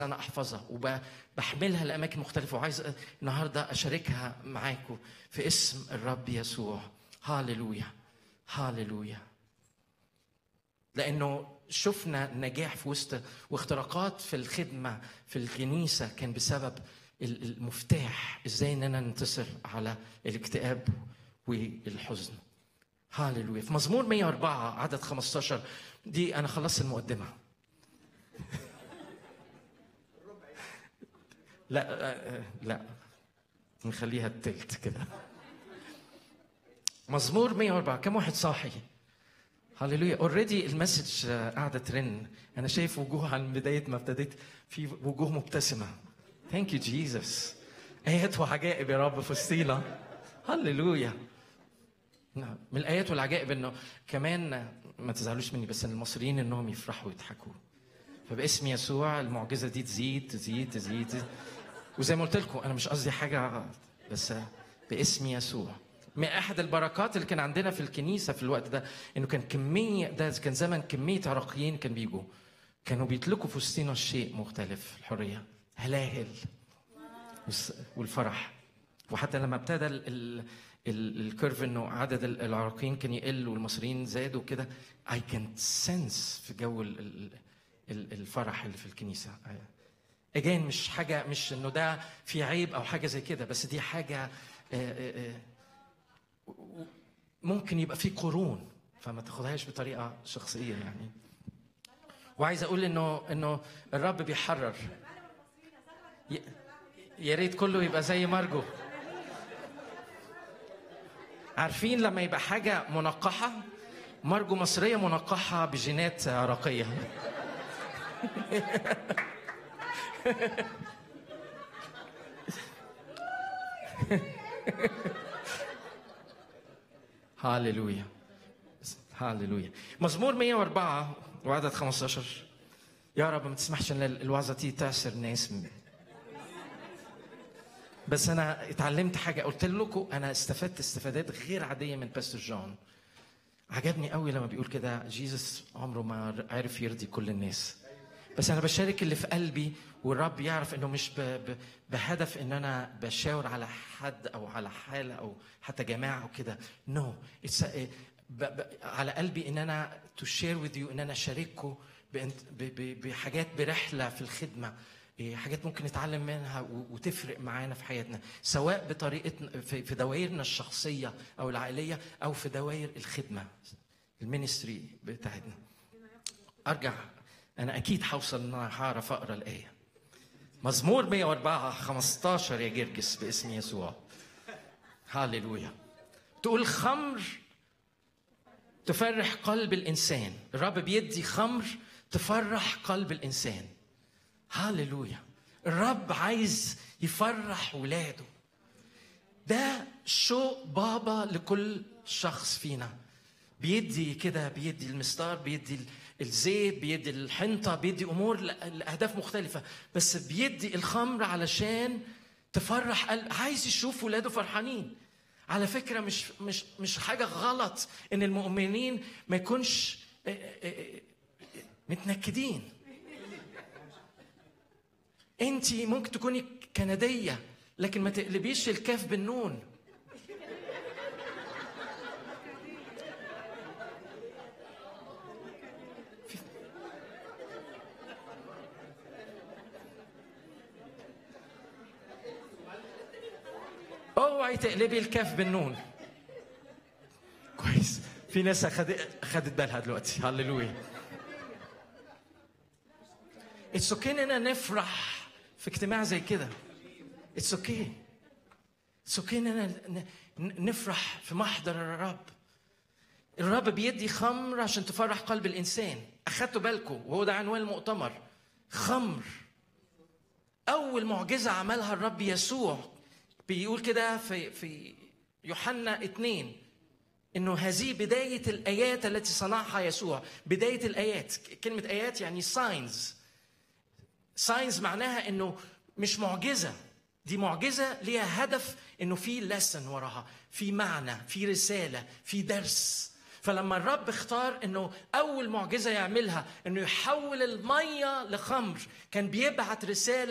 انا احفظها وبحملها لاماكن مختلفه وعايز النهارده اشاركها معاكم في اسم الرب يسوع هاليلويا هاليلويا لانه شفنا نجاح في وسط واختراقات في الخدمه في الكنيسه كان بسبب المفتاح ازاي اننا ننتصر على الاكتئاب والحزن هاليلويا في مزمور 104 عدد 15 دي انا خلصت المقدمه لا لا نخليها التلت كده مزمور 104 كم واحد صاحي هللويا اوريدي المسج قاعده ترن انا شايف وجوه عن بدايه ما ابتديت في وجوه مبتسمه ثانك يو جيسس ايات وعجائب يا رب في وسطينا هللويا نعم من الايات والعجائب انه كمان ما تزعلوش مني بس ان المصريين انهم يفرحوا ويضحكوا فباسم يسوع المعجزه دي تزيد تزيد تزيد, تزيد. وزي ما قلت لكم انا مش قصدي حاجه بس باسم يسوع من احد البركات اللي كان عندنا في الكنيسه في الوقت ده انه كان كميه ده كان زمن كميه عراقيين كان بيجوا كانوا بيطلقوا في وسطنا شيء مختلف الحريه هلاهل والفرح وحتى لما ابتدى ال ال ال الكيرف انه عدد العراقيين كان يقل والمصريين زادوا كده اي كان سنس في جو ال ال الفرح اللي في الكنيسه اجين مش حاجه مش انه ده في عيب او حاجه زي كده بس دي حاجه ممكن يبقى في قرون فما تاخدهاش بطريقه شخصيه يعني وعايز اقول انه انه الرب بيحرر يا ريت كله يبقى زي مارجو عارفين لما يبقى حاجه منقحه مارجو مصريه منقحه بجينات عراقيه هاليلويا هاليلويا مزمور 104 وعدد 15 يا رب ما تسمحش ان الوعظه دي تعسر ناس بس انا اتعلمت حاجه قلت لكم انا استفدت استفادات غير عاديه من باستر جون عجبني قوي لما بيقول كده جيسس عمره ما عرف يرضي كل الناس بس انا بشارك اللي في قلبي والرب يعرف انه مش ب... ب... بهدف ان انا بشاور على حد او على حاله او حتى جماعه وكده نو no. ب... ب... على قلبي ان انا تو شير وذ يو ان انا اشارككم ب... ب... بحاجات برحله في الخدمه حاجات ممكن نتعلم منها وتفرق معانا في حياتنا سواء بطريقتنا في دوائرنا الشخصيه او العائليه او في دوائر الخدمه المينستري بتاعتنا ارجع انا اكيد هوصل ان انا هعرف اقرا الايه مزمور 104 15 يا جرجس باسم يسوع هاليلويا تقول خمر تفرح قلب الانسان الرب بيدي خمر تفرح قلب الانسان هاليلويا الرب عايز يفرح ولاده ده شوق بابا لكل شخص فينا بيدي كده بيدي المستار بيدي الزيت بيدي الحنطة بيدي أمور لأهداف مختلفة بس بيدي الخمر علشان تفرح قلب عايز يشوف ولاده فرحانين على فكرة مش مش مش حاجة غلط إن المؤمنين ما يكونش متنكدين انت ممكن تكوني كنديه لكن ما تقلبيش الكاف بالنون اوعي تقلبي الكاف بالنون كويس في ناس اخدت اخدت بالها دلوقتي هللويا اتس اوكي اننا نفرح في اجتماع زي كده اتس اوكي اتس اوكي اننا نفرح في محضر الرب الرب بيدي خمر عشان تفرح قلب الانسان اخدتوا بالكم وهو ده عنوان المؤتمر خمر اول معجزه عملها الرب يسوع بيقول كده في في يوحنا اتنين انه هذه بدايه الايات التي صنعها يسوع بدايه الايات كلمه ايات يعني ساينز ساينز معناها انه مش معجزه دي معجزه ليها هدف انه في لسن وراها في معنى في رساله في درس فلما الرب اختار انه اول معجزه يعملها انه يحول الميه لخمر كان بيبعت رساله